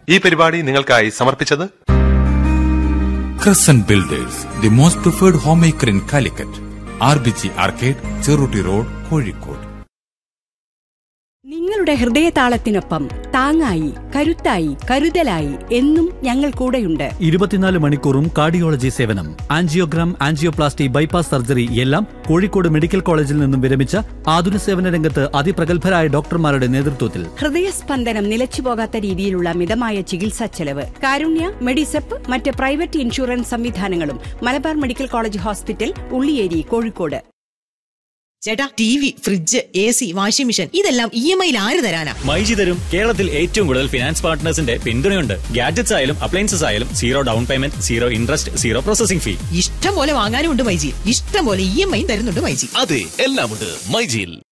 ഈ പരിപാടി നിങ്ങൾക്കായി സമർപ്പിച്ചത് Crescent Builders, the most preferred homemaker in Calicut. RBG Arcade, Cheruti Road, Kozhikode. നിങ്ങളുടെ ഹൃദയതാളത്തിനൊപ്പം താങ്ങായി കരുത്തായി കരുതലായി എന്നും ഞങ്ങൾ കൂടെയുണ്ട് ഇരുപത്തിനാല് മണിക്കൂറും കാർഡിയോളജി സേവനം ആൻജിയോഗ്രാം ആൻജിയോപ്ലാസ്റ്റി ബൈപ്പാസ് സർജറി എല്ലാം കോഴിക്കോട് മെഡിക്കൽ കോളേജിൽ നിന്നും വിരമിച്ച ആതുര സേവന രംഗത്ത് അതിപ്രഗത്ഭരായ ഡോക്ടർമാരുടെ നേതൃത്വത്തിൽ ഹൃദയസ്പന്ദനം നിലച്ചുപോകാത്ത രീതിയിലുള്ള മിതമായ ചികിത്സാ ചെലവ് കാരുണ്യ മെഡിസെപ്പ് മറ്റ് പ്രൈവറ്റ് ഇൻഷുറൻസ് സംവിധാനങ്ങളും Malabar medical college hospital Ulliyeri Kozhikode ചേട്ടാ T V fridge A C washing machine ഇതെല്ലാം ഇ എം ഐയിൽ ആര് തരാനാ മൈജി തരും കേരളത്തിൽ ഏറ്റവും കൂടുതൽ ഫിനാൻസ് പാർട്ട്നേഴ്സിന്റെ പിന്തുണയുണ്ട് ഗാഡ്ജറ്റ്സ് ആയാലും അപ്ലയൻസസ് ആയാലും zero down payment zero interest zero processing fee ഇഷ്ടം പോലെ വാങ്ങാനും ഉണ്ട് മൈജി ഇഷ്ടം പോലെ ഇ എം ഐ തരുന്നുണ്ട് മൈജി അതെ എല്ലാമുണ്ട് മൈജിയിൽ